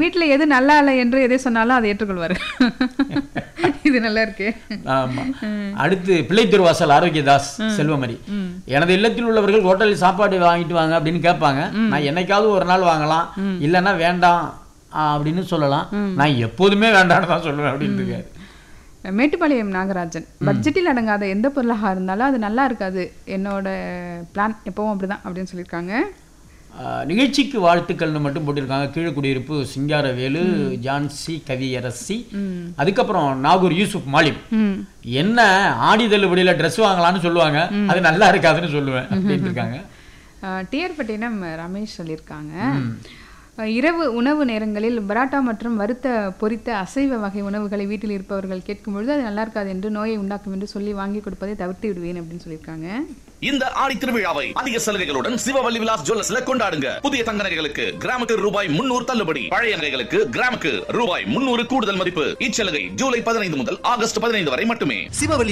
வீட்டுல எது நல்லா இல்லை என்று எதை சொன்னாலும் அதை ஏற்றுக்கொள்வாரு இது நல்லா இருக்கு ஆமா அடுத்து பிள்ளை திருவாசல் ஆரோக்கியதாஸ் செல்வமரி எனது இல்லத்தில் உள்ளவர்கள் ஹோட்டலில் சாப்பாடு வாங்கிட்டு வாங்க அப்படின்னு கேட்பாங்க நான் என்னைக்காவது ஒரு நாள் வாங்கலாம் இல்லைன்னா வேண்டாம் ஆ, அப்படின்னு சொல்லலாம் நான் எப்போதுமே வேண்டாம்னு தான் சொல்லுவேன் அப்படின்னு இருக்காரு மேட்டுப்பாளையம் நாகராஜன் பட்ஜெட்டில் அடங்காத எந்த பொருளாக இருந்தாலும் அது நல்லா இருக்காது என்னோட பிளான் எப்பவும் அப்படிதான் அப்படின்னு சொல்லியிருக்காங்க ஆ, நிகழ்ச்சிக்கு வாழ்த்துக்கள்னு மட்டும் போட்டிருக்காங்க கீழக்குடியிருப்பு சிங்காரவேலு ஜான்சி கவியரசி அதுக்கப்புறம் நாகூர் யூசுப் மாலிம் ம் என்ன ஆடி தள்ளுபடியில ட்ரெஸ் வாங்கலாம்னு சொல்லுவாங்க அது நல்லா இருக்காதுன்னு சொல்லுவேன் அப்படின்னு இருக்காங்க டிஆர் பட்டினம் ரமேஷ் சொல்லியிருக்காங்க அஹ், இரவு உணவு நேரங்களில் பராட்டா மற்றும் வறுத்த பொரித்த அசைவ வகை உணவுகளை வீட்டில் இருப்பவர்கள் கேட்கும் பொழுது அது நல்லா இருக்காது என்று நோயை உண்டாக்கும் என்று சொல்லி வாங்கி கொடுப்பதை தவிர்த்து விடுவேன் அப்படின்னு சொல்லியிருக்காங்க இந்த ஆடி திருவிழாவை அதிக சலுகைகளுடன் சிவவல்லி விலாஸ் ஜுவல்லர்ஸ்ல கொண்டாடுங்க புதிய தங்க நகைகளுக்கு கிராமுக்கு ரூபாய் முன்னூறு தள்ளுபடி பழைய நகைகளுக்கு கிராமுக்கு ரூபாய் முன்னூறு கூடுதல் மதிப்பு இச்சலுகை ஜூலை பதினைந்து முதல் ஆகஸ்ட் பதினைந்து வரை மட்டுமே சிவவலி